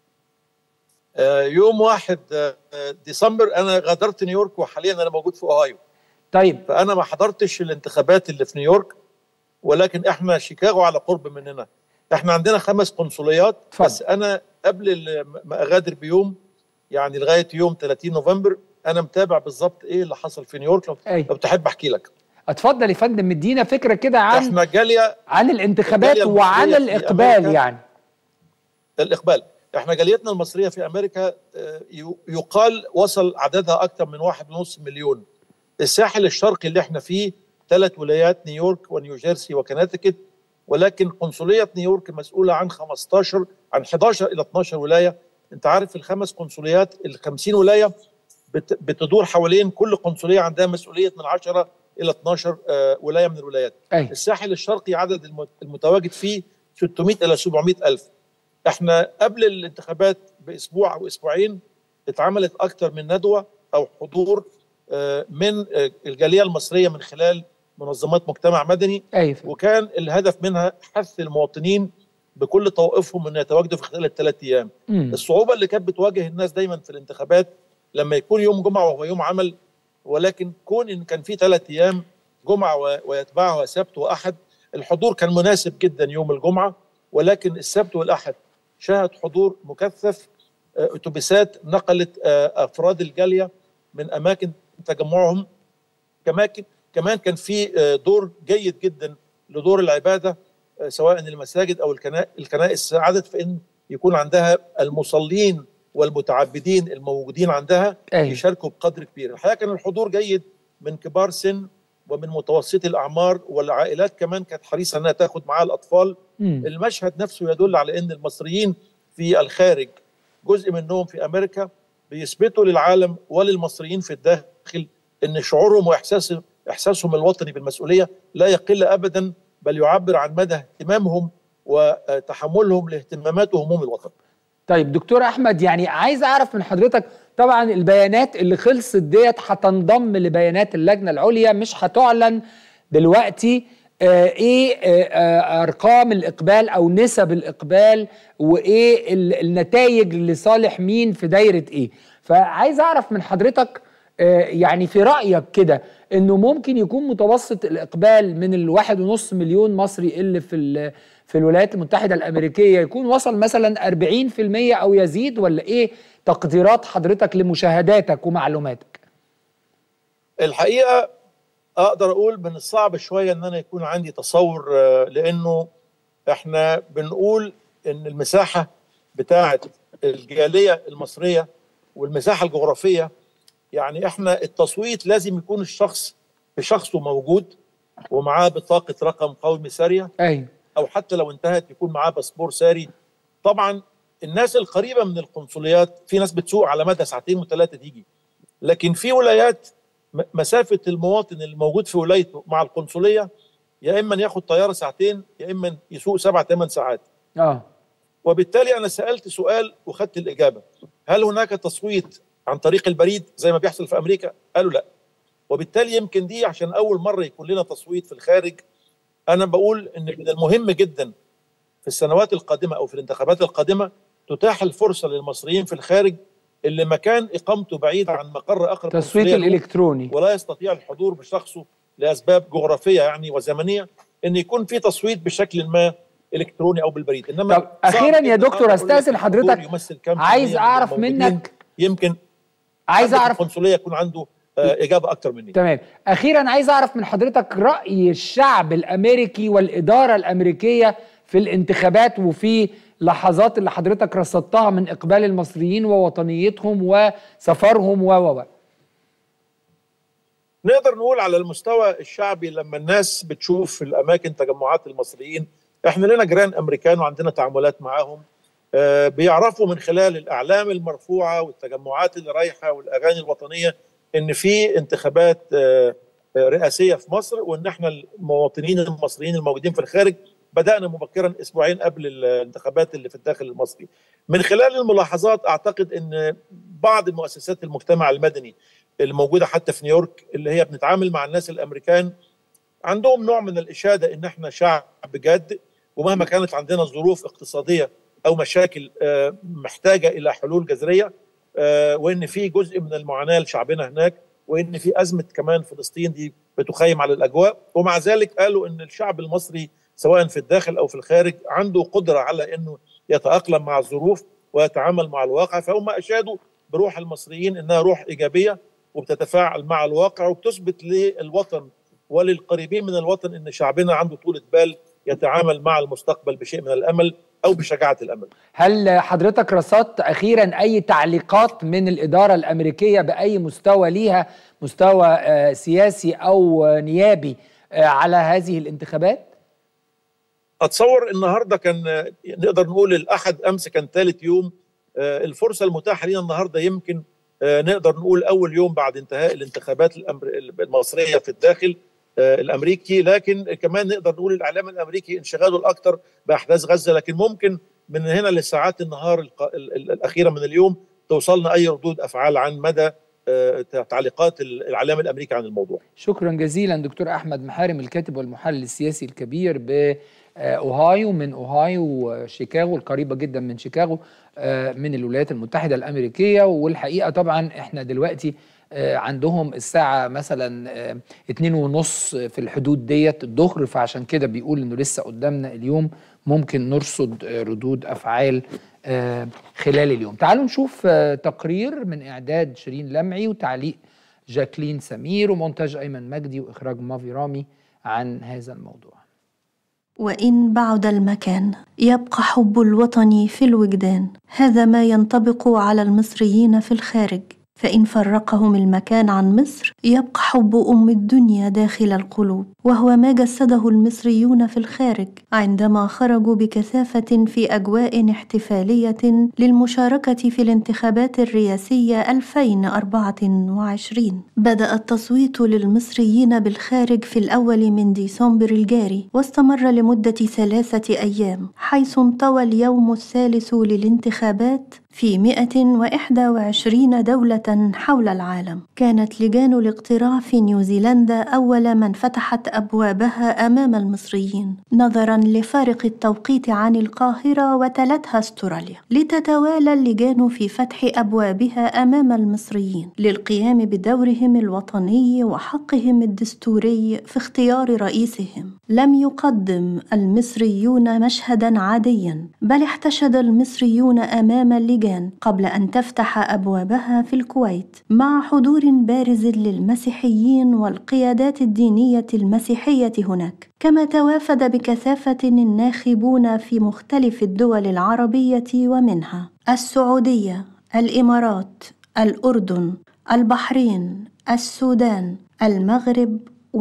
آه، يوم واحد آه، ديسمبر انا غادرت نيويورك وحاليا انا موجود في اوهايو طيب فانا ما حضرتش الانتخابات اللي في نيويورك ولكن احنا شيكاغو على قرب مننا احنا عندنا خمس قنصليات اتفضل. بس انا قبل ال- ما اغادر بيوم يعني لغايه يوم 30 نوفمبر انا متابع بالظبط ايه اللي حصل في نيويورك لو, أي. لو تحب احكي لك اتفضل يا فندم مدينا فكره كده عن احنا جاليه عن الانتخابات الجالية وعن المصرية في الاقبال أمريكا. يعني الاقبال احنا جاليتنا المصريه في امريكا آه، يو- يقال وصل عددها اكثر من واحد ونص مليون الساحل الشرقي اللي احنا فيه ثلاث ولايات نيويورك ونيوجيرسي وكناتيكت ولكن قنصليه نيويورك مسؤوله عن 15 عن 11 الى 12 ولايه انت عارف الخمس قنصليات ال 50 ولايه بت- بتدور حوالين كل قنصليه عندها مسؤوليه من 10 الى 12 آه، ولايه من الولايات اي الساحل الشرقي عدد الم- المتواجد فيه 600 الى 700 الف احنا قبل الانتخابات باسبوع او اسبوعين اتعملت اكثر من ندوه او حضور آه، من آه، الجاليه المصريه من خلال منظمات مجتمع مدني اي وكان الهدف منها حث المواطنين بكل طوائفهم ان يتواجدوا في خلال الثلاث ايام مم. الصعوبه اللي كانت بتواجه الناس دايما في الانتخابات لما يكون يوم جمعه وهو يوم عمل ولكن كون ان كان في ثلاث ايام جمعه و- ويتبعها سبت واحد الحضور كان مناسب جدا يوم الجمعه ولكن السبت والاحد شهد حضور مكثف آه، اتوبيسات نقلت آه، افراد الجاليه من اماكن تجمعهم كمان كمان كان في آه، دور جيد جدا لدور العباده آه، سواء المساجد او الكنا- الكنائس ساعدت في ان يكون عندها المصلين والمتعبدين الموجودين عندها أيوة. يشاركوا بقدر كبير الحقيقه كان الحضور جيد من كبار سن ومن متوسطي الاعمار والعائلات كمان كانت حريصه انها تاخد معاها الاطفال مم. المشهد نفسه يدل على ان المصريين في الخارج جزء منهم في امريكا بيثبتوا للعالم وللمصريين في الداخل ان شعورهم واحساسهم احساسهم الوطني بالمسؤوليه لا يقل ابدا بل يعبر عن مدى اهتمامهم وتحملهم لاهتمامات وهموم الوطن. طيب دكتور احمد يعني عايز اعرف من حضرتك طبعا البيانات اللي خلصت ديت هتنضم لبيانات اللجنه العليا مش هتعلن دلوقتي آه ايه آه آه ارقام الاقبال او نسب الاقبال وايه ال- النتائج لصالح مين في دايره ايه فعايز اعرف من حضرتك آه يعني في رايك كده انه ممكن يكون متوسط الاقبال من الواحد ونص مليون مصري اللي في ال- في الولايات المتحده الامريكيه يكون وصل مثلا 40% او يزيد ولا ايه تقديرات حضرتك لمشاهداتك ومعلوماتك الحقيقه اقدر اقول من الصعب شويه ان انا يكون عندي تصور آه، لانه احنا بنقول ان المساحه بتاعه الجاليه المصريه والمساحه الجغرافيه يعني احنا التصويت لازم يكون الشخص بشخصه موجود ومعاه بطاقه رقم قومي ساريه ايوه او حتى لو انتهت يكون معاه باسبور ساري طبعا الناس القريبه من القنصليات في ناس بتسوق على مدى ساعتين وثلاثه تيجي لكن في ولايات م- مسافه المواطن الموجود في ولايته مع القنصليه يا اما ياخد طياره ساعتين يا اما يسوق سبع ثمان ساعات اه وبالتالي انا سالت سؤال وخدت الاجابه هل هناك تصويت عن طريق البريد زي ما بيحصل في امريكا قالوا لا وبالتالي يمكن دي عشان اول مره يكون لنا تصويت في الخارج انا بقول ان من المهم جدا في السنوات القادمه او في الانتخابات القادمه تتاح الفرصه للمصريين في الخارج اللي مكان اقامته بعيد عن مقر اقرب تصويت قنصلية له الالكتروني ولا يستطيع الحضور بشخصه لاسباب جغرافيه يعني وزمنيه ان يكون في تصويت بشكل ما الكتروني او بالبريد انما طب صعب أخيراً يا جداً دكتور أقدر أقول لك أستأذن الحضور حضرتك، يمثل كام في عايز المية من أعرف الموجودين. منك يمكن عايز حد في اعرف القنصليه يكون عنده آه، اجابه اكتر مني تمام اخيرا عايز اعرف من حضرتك راي الشعب الامريكي والاداره الامريكيه في الانتخابات وفي لحظات اللي حضرتك رصدتها من اقبال المصريين ووطنيتهم وسفرهم و و و. نقدر نقول على المستوى الشعبي لما الناس بتشوف في الاماكن تجمعات المصريين احنا لنا جيران امريكان وعندنا تعاملات معاهم آه، بيعرفوا من خلال الاعلام المرفوعه والتجمعات اللي رايحه والاغاني الوطنيه ان في انتخابات آه، آه، رئاسيه في مصر وان احنا المواطنين المصريين الموجودين في الخارج بدانا مبكرا اسبوعين قبل الانتخابات اللي في الداخل المصري. من خلال الملاحظات اعتقد ان بعض المؤسسات المجتمع المدني الموجوده حتى في نيويورك اللي هي بنتعامل مع الناس الامريكان عندهم نوع من الاشاده ان احنا شعب جاد ومهما كانت عندنا ظروف اقتصاديه او مشاكل آه، محتاجه الى حلول جذريه آه، وان في جزء من المعاناه لشعبنا هناك وان في ازمه كمان فلسطين دي بتخيم على الاجواء ومع ذلك قالوا ان الشعب المصري سواء في الداخل او في الخارج عنده قدره على انه يتاقلم مع الظروف ويتعامل مع الواقع فهم اشادوا بروح المصريين انها روح ايجابيه وبتتفاعل مع الواقع وبتثبت للوطن وللقريبين من الوطن ان شعبنا عنده طولة بال يتعامل مع المستقبل بشيء من الامل او بشجاعه الامل. هل حضرتك رصدت اخيرا اي تعليقات من الاداره الامريكيه باي مستوى ليها مستوى آه، سياسي او آه، نيابي آه، على هذه الانتخابات؟ اتصور النهارده كان آه، نقدر نقول الاحد امس كان ثالث يوم آه، الفرصه المتاحه لنا النهارده يمكن آه، نقدر نقول اول يوم بعد انتهاء الانتخابات الأمر- المصريه في الداخل آه، الامريكي لكن كمان نقدر نقول الاعلام الامريكي انشغاله الاكثر باحداث غزه لكن ممكن من هنا لساعات النهار الق- ال- ال- الاخيره من اليوم توصلنا اي ردود افعال عن مدى آه، تعليقات الاعلام الامريكي عن الموضوع. شكرا جزيلا دكتور احمد محارم الكاتب والمحلل السياسي الكبير باوهايو من اوهايو وشيكاغو القريبه جدا من شيكاغو آه، من الولايات المتحده الامريكيه والحقيقه طبعا احنا دلوقتي آه، عندهم الساعة مثلا آه، اتنين ونص في الحدود ديت الظهر فعشان كده بيقول انه لسه قدامنا اليوم ممكن نرصد آه، ردود افعال آه، خلال اليوم تعالوا نشوف آه، تقرير من اعداد شيرين لمعي وتعليق جاكلين سمير ومونتاج ايمن مجدي واخراج مافي رامي عن هذا الموضوع وإن بعد المكان يبقى حب الوطن في الوجدان هذا ما ينطبق على المصريين في الخارج فإن فرقهم المكان عن مصر يبقى حب أم الدنيا داخل القلوب وهو ما جسده المصريون في الخارج عندما خرجوا بكثافة في أجواء احتفالية للمشاركة في الانتخابات الرئاسية 2024 بدأ التصويت للمصريين بالخارج في الأول من ديسمبر الجاري واستمر لمدة ثلاثة أيام حيث انطوى اليوم الثالث للانتخابات في 121 دولة حول العالم كانت لجان الاقتراع في نيوزيلندا أول من فتحت أبوابها أمام المصريين نظرا لفارق التوقيت عن القاهرة وتلتها استراليا لتتوالى اللجان في فتح أبوابها أمام المصريين للقيام بدورهم الوطني وحقهم الدستوري في اختيار رئيسهم لم يقدم المصريون مشهدا عاديا بل احتشد المصريون أمام اللجان قبل أن تفتح أبوابها في الكويت مع حضور بارز للمسيحيين والقيادات الدينية المسيحية هناك كما توافد بكثافة الناخبون في مختلف الدول العربية ومنها السعودية الإمارات الأردن البحرين السودان المغرب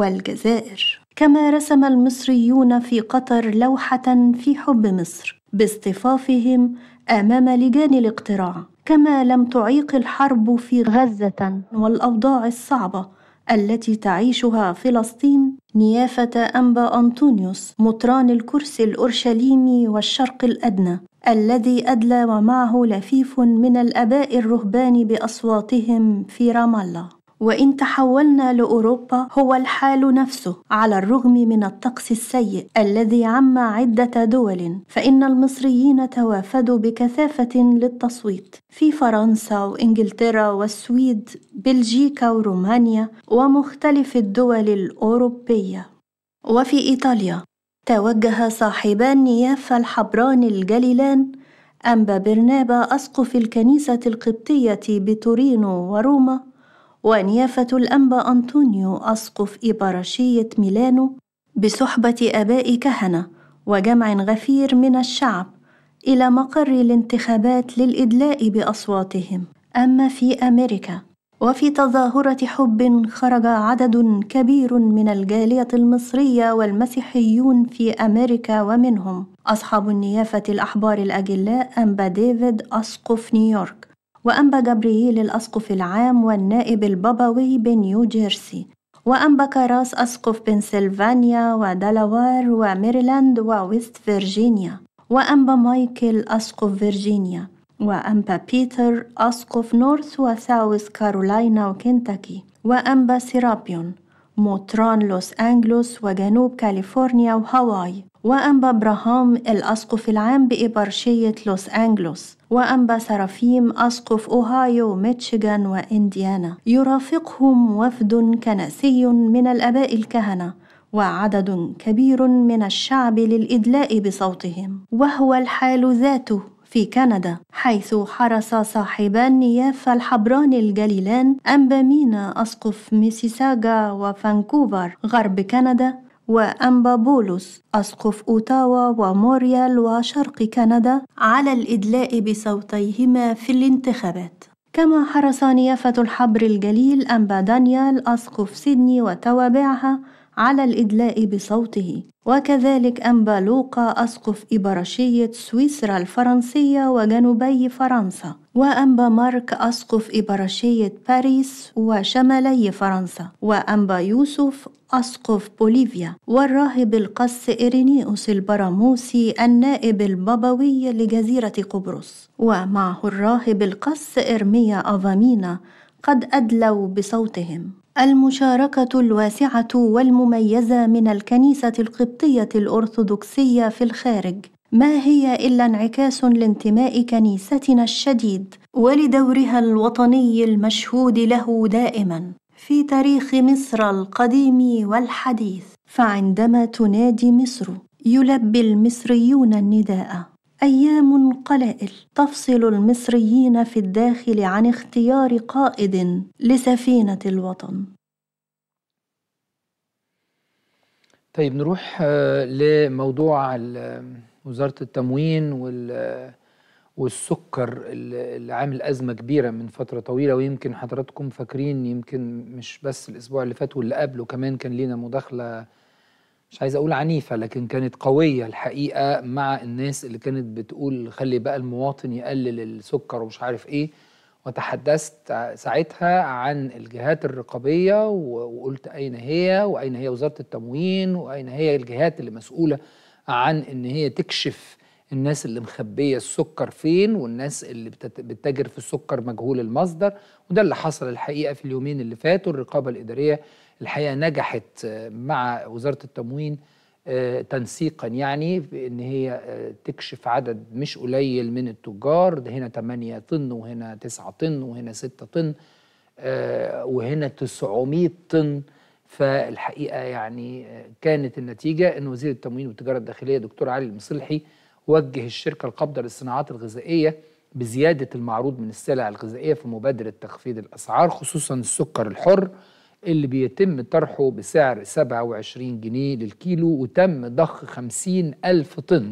والجزائر كما رسم المصريون في قطر لوحة في حب مصر باصطفافهم امام لجان الاقتراع كما لم تعيق الحرب في غزه والاوضاع الصعبه التي تعيشها فلسطين نيافه انبا انطونيوس مطران الكرسي الاورشليمي والشرق الادنى الذي ادلى ومعه لفيف من الاباء الرهبان باصواتهم في رام الله وإن تحولنا لأوروبا هو الحال نفسه على الرغم من الطقس السيء الذي عم عدة دول فإن المصريين توافدوا بكثافة للتصويت في فرنسا وإنجلترا والسويد بلجيكا ورومانيا ومختلف الدول الأوروبية وفي إيطاليا توجه صاحبان نيافة الحبران الجليلان أنبا برنابا أسقف الكنيسة القبطية بتورينو وروما ونيافة الأنبا أنطونيو أسقف إبراشية ميلانو بصحبة آباء كهنة وجمع غفير من الشعب إلى مقر الانتخابات للإدلاء بأصواتهم أما في أمريكا وفي تظاهرة حب خرج عدد كبير من الجالية المصرية والمسيحيون في أمريكا ومنهم أصحاب النيافة الأحبار الأجلاء أنبا ديفيد أسقف نيويورك وأنبا جبريل الأسقف العام والنائب البابوي بنيو جيرسي وأنبا كاراس أسقف بنسلفانيا ودلاوار وميريلاند وويست فيرجينيا وأنبا مايكل أسقف فيرجينيا وأنبا بيتر أسقف نورث وساوث كارولاينا وكنتاكي وأنبا سيرابيون موتران لوس أنجلوس وجنوب كاليفورنيا وهاواي وأنبا إبراهام الأسقف العام بإبرشية لوس أنجلوس وأنبا سرافيم أسقف أوهايو ميتشيغان وإنديانا يرافقهم وفد كنسي من الآباء الكهنة وعدد كبير من الشعب للإدلاء بصوتهم وهو الحال ذاته في كندا حيث حرص صاحبان نيافة الحبران الجليلان أنبا مينا أسقف ميسيساغا وفانكوفر غرب كندا وأنبا بولس أسقف أوتاوا وموريال وشرق كندا على الإدلاء بصوتيهما في الانتخابات كما حرص نيافة الحبر الجليل أنبا دانيال أسقف سيدني وتوابعها على الإدلاء بصوته وكذلك أنبا لوقا أسقف إبراشية سويسرا الفرنسية وجنوبي فرنسا وأنبا مارك أسقف إبراشية باريس وشمالي فرنسا وأنبا يوسف أسقف بوليفيا والراهب القس إيرينيوس البراموسي النائب البابوي لجزيرة قبرص ومعه الراهب القس إرميا أفامينا قد أدلوا بصوتهم المشاركة الواسعة والمميزة من الكنيسة القبطية الأرثوذكسية في الخارج ما هي إلا انعكاس لانتماء كنيستنا الشديد ولدورها الوطني المشهود له دائما في تاريخ مصر القديم والحديث فعندما تنادي مصر يلبي المصريون النداء ايام قلائل تفصل المصريين في الداخل عن اختيار قائد لسفينه الوطن طيب نروح آه، لموضوع ال- وزارة التموين وال والسكر اللي اللي عامل أزمة كبيرة من فترة طويلة ويمكن حضراتكم فاكرين يمكن مش بس الأسبوع اللي فات واللي قبله كمان كان لينا مداخلة مش عايز أقول عنيفة لكن كانت قوية الحقيقة مع الناس اللي كانت بتقول خلي بقى المواطن يقلل السكر ومش عارف إيه وتحدثت ساعتها عن الجهات الرقابية و- وقلت أين هي وأين هي وزارة التموين وأين هي الجهات اللي مسؤولة عن إن هي تكشف الناس اللي مخبية السكر فين والناس اللي بتت- بتتاجر في السكر مجهول المصدر وده اللي حصل الحقيقة في اليومين اللي فاتوا الرقابة الإدارية الحقيقة نجحت آه، مع وزارة التموين آه، تنسيقا يعني بان هي آه، تكشف عدد مش قليل من التجار ده هنا 8 طن وهنا 9 طن وهنا 6 طن آه، وهنا 900 طن فالحقيقه يعني آه، كانت النتيجه ان وزير التموين والتجاره الداخليه دكتور علي المصلحي وجه الشركه القابضه للصناعات الغذائيه بزياده المعروض من السلع الغذائيه في مبادره تخفيض الاسعار خصوصا السكر الحر اللي بيتم طرحه بسعر 27 جنيه للكيلو وتم ضخ 50 ألف طن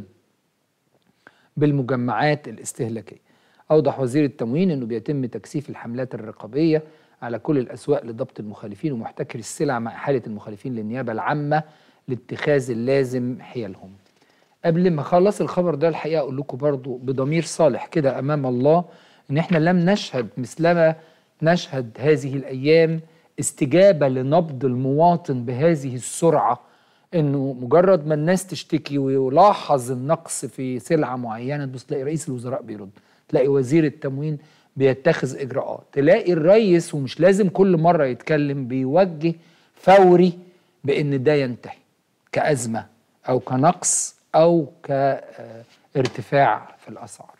بالمجمعات الاستهلاكية أوضح وزير التموين أنه بيتم تكثيف الحملات الرقابية على كل الأسواق لضبط المخالفين ومحتكر السلع مع إحالة المخالفين للنيابة العامة لاتخاذ اللازم حيالهم قبل ما اخلص الخبر ده الحقيقه اقول لكم برضو بضمير صالح كده امام الله ان احنا لم نشهد مثلما نشهد هذه الايام استجابه لنبض المواطن بهذه السرعه انه مجرد ما الناس تشتكي ويلاحظ النقص في سلعه معينه تبص تلاقي رئيس الوزراء بيرد تلاقي وزير التموين بيتخذ اجراءات تلاقي الرئيس ومش لازم كل مره يتكلم بيوجه فوري بان ده ينتهي كازمه او كنقص او كارتفاع في الاسعار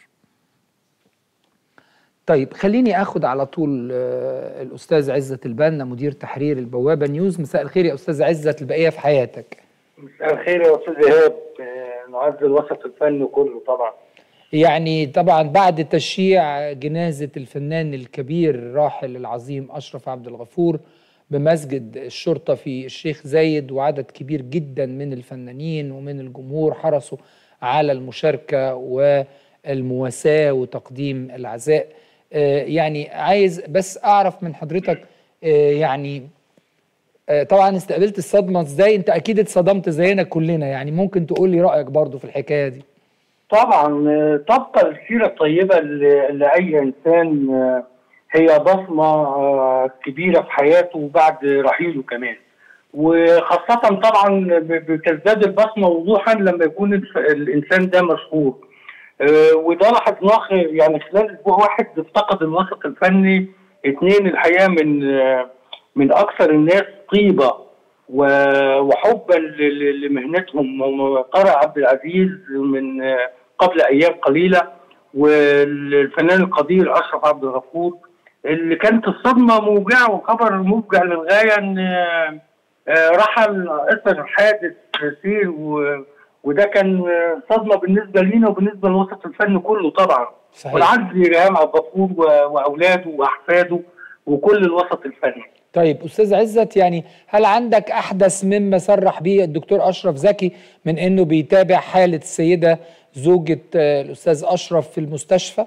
طيب خليني اخد على طول آه، الاستاذ عزت البنا مدير تحرير البوابه نيوز مساء الخير يا استاذ عزت البقيه في حياتك مساء الخير يا استاذ ايهاب آه، نعز الوسط الفني كله طبعا يعني طبعا بعد تشييع جنازه الفنان الكبير الراحل العظيم اشرف عبد الغفور بمسجد الشرطه في الشيخ زايد وعدد كبير جدا من الفنانين ومن الجمهور حرصوا على المشاركه والمواساه وتقديم العزاء آه، يعني عايز بس اعرف من حضرتك آه، يعني آه، طبعا استقبلت الصدمه ازاي انت اكيد اتصدمت زينا كلنا يعني ممكن تقول لي رايك برضو في الحكايه دي طبعا آه، تبقى السيره الطيبه ل- لاي انسان آه، هي بصمه آه، كبيره في حياته بعد رحيله كمان وخاصة طبعا ب- بتزداد البصمة وضوحا لما يكون الف- الإنسان ده مشهور آه، وده لاحظناه خ- يعني خلال أسبوع واحد افتقد الوسط الفني اثنين الحقيقة من آه، من أكثر الناس طيبة و- وحبا ل- ل- لمهنتهم طارق عبد العزيز من آه، قبل أيام قليلة والفنان القدير أشرف عبد الغفور اللي كانت الصدمة موجعة وخبر موجع للغاية إن آه، آه، رحل اثر حادث سير و... وده كان آه، صدمه بالنسبه لينا وبالنسبه للوسط الفني كله طبعا صحيح والعز ريهام عبد الغفور و... واولاده واحفاده وكل الوسط الفني طيب استاذ عزت يعني هل عندك احدث مما صرح به الدكتور اشرف زكي من انه بيتابع حاله السيده زوجة آه، الاستاذ اشرف في المستشفى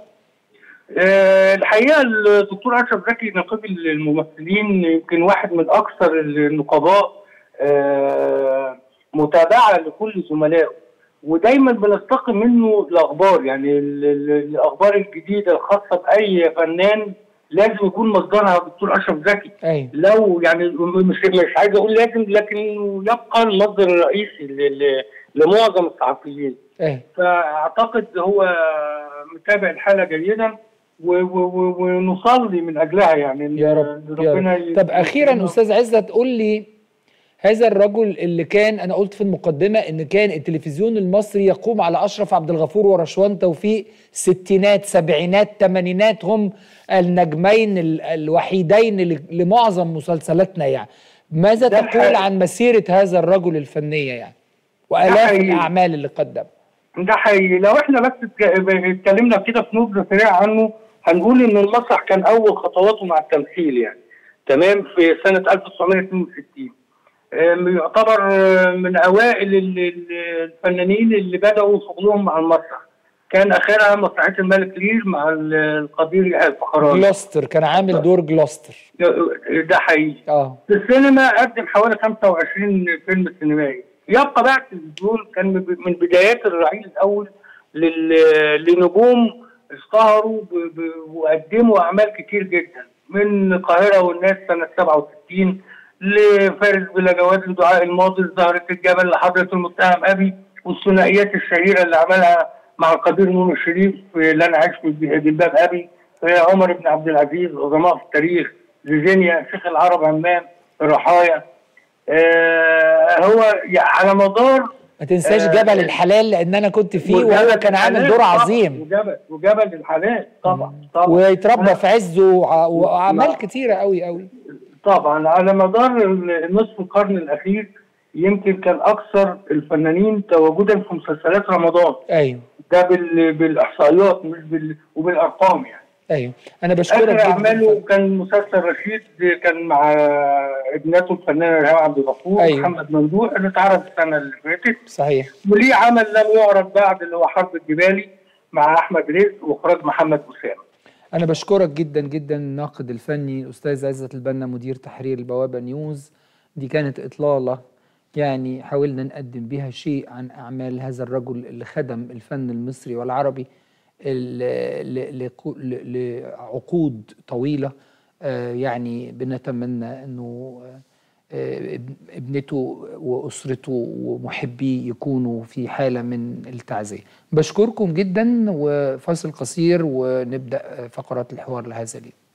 آه، الحقيقه الدكتور اشرف زكي نقيب الممثلين يمكن واحد من اكثر النقباء آه، متابعه لكل زملائه ودايما بنستقي منه الاخبار يعني ال- ال- الاخبار الجديده الخاصه باي فنان لازم يكون مصدرها الدكتور اشرف زكي ايوه لو يعني مش مش عايز اقول لازم لكن يبقى المصدر الرئيسي ل- ل- لمعظم الصحفيين ايه فاعتقد هو متابع الحاله جيدا و- و- و- ونصلي من اجلها يعني إن يا رب يا ربنا رب. طب اخيرا استاذ عزت قول لي هذا الرجل اللي كان انا قلت في المقدمه ان كان التلفزيون المصري يقوم على اشرف عبد الغفور ورشوان توفيق ستينات سبعينات ثمانينات هم النجمين ال- الوحيدين ل- لمعظم مسلسلاتنا يعني ماذا ده تقول حقيقي. عن مسيره هذا الرجل الفنيه يعني والاف حقيقي. الاعمال اللي قدمها ده حقيقي لو احنا بس اتك- اتكلمنا كده في نبذه سريعه عنه هنقول ان المسرح كان اول خطواته مع التمثيل يعني تمام في سنه 1962 آم، يعتبر آه، من اوائل ال- ال- الفنانين اللي بداوا شغلهم مع المسرح كان اخرها مسرحيه الملك لير مع ال- القدير يحيى الفخراني جلوستر كان عامل دور جلوستر ده حقيقي اه في السينما قدم حوالي 25 فيلم سينمائي يبقى بقى التلفزيون كان من من بدايات الرعيل الاول لل- لنجوم اشتهروا ب- ب- وقدموا اعمال كتير جدا من القاهره والناس سنه 67 لفارس بلا جواز لدعاء الماضي زهرة الجبل لحضرة المتهم ابي والثنائيات الشهيره اللي عملها مع القدير نور الشريف في لا انا عايش في جلباب ابي عمر بن عبد العزيز عظماء في التاريخ زيزينيا شيخ العرب همام الرحايا آه هو يعني على مدار ما تنساش آه، جبل الحلال لان انا كنت فيه وجبل وهو كان عامل الحلال دور طبعاً، عظيم وجبل وجبل الحلال طبعا طبعا ويتربى في عزه وع- واعمال لا. كتيره قوي قوي طبعا على مدار نصف القرن الاخير يمكن كان اكثر الفنانين تواجدا في مسلسلات رمضان ايوه ده بال... بالاحصائيات مش بال... وبالارقام يعني ايوه انا بشكرك اخر جدا اعماله كان مسلسل رشيد كان مع ابنته الفنانه ريهام عبد الغفور أيوة. محمد ممدوح اللي اتعرض السنه اللي فاتت صحيح وليه عمل لم يعرض بعد اللي هو حرب الجبالي مع احمد رزق واخراج محمد اسامه انا بشكرك جدا جدا الناقد الفني الاستاذ عزت البنا مدير تحرير البوابه نيوز دي كانت اطلاله يعني حاولنا نقدم بها شيء عن اعمال هذا الرجل اللي خدم الفن المصري والعربي ال- ل- لقو- ل- لعقود طويله آه، يعني بنتمنى انه آه، ابن- ابنته واسرته ومحبيه يكونوا في حاله من التعزيه. بشكركم جدا وفاصل قصير ونبدا فقرات الحوار لهذا اليوم.